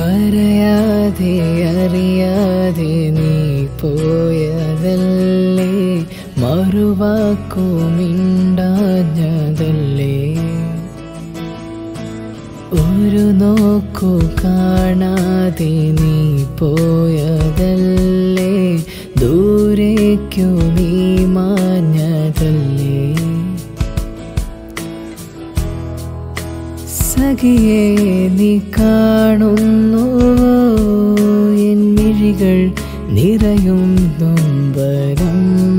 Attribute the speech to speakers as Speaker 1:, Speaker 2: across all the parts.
Speaker 1: പറയാതെ അറിയാതെ നീ പോയതല്ലേ മറുവാക്കു മിണ്ടാഞ്ഞതല്ലേ ഒരു നോക്കു കാണാതെ നീ പോയതല്ലേ ദൂരേക്കു നീ മാഞ്ഞതല്ലേ സഖിയെ നീ കാണുന്നുവോ എൻ മിഴികൾ നിറയും നൊമ്പരം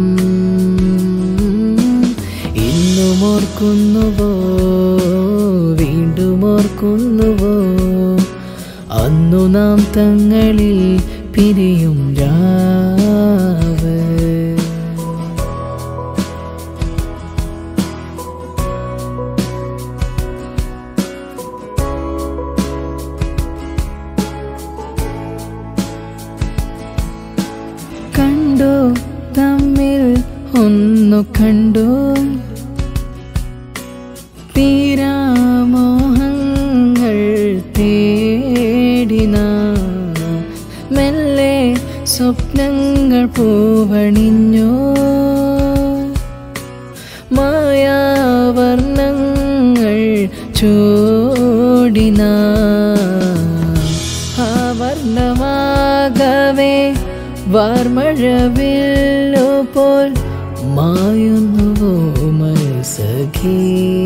Speaker 1: ഇന്നും ഓർക്കുന്നുവോ വീണ്ടും ഓർക്കുന്നുവോ അന്നു നാം തങ്ങളിൽ പിരിയും രാവ് കണ്ടു തമ്മിൽ ഒന്നു കണ്ടു തീരാമോഹങ്ങൾ തേടിന മെല്ലെ സ്വപ്നങ്ങൾ പൂവണിഞ്ഞു മായാവർണ്ണങ്ങൾ ചോടിന ആവർണമാകവേ വാർമഴവില്ലോ പോൽ മായുന്നുവോ മനസ്സഖി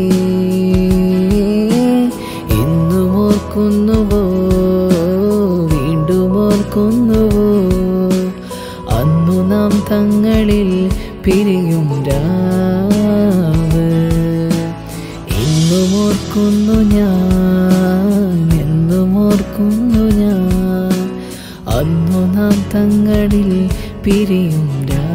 Speaker 1: ഇന്നും ഓർക്കുന്നുവോ വീണ്ടും ഓർക്കുന്നുവോ അന്നു നാം തങ്ങളിൽ പിരിയും രാവ് ഇന്നും ഓർക്കുന്നു ഞാൻ എന്നും ഓർക്കുന്നു ഞാൻ അന്നു നാം തങ്ങളിൽ പിരിയും രാവ്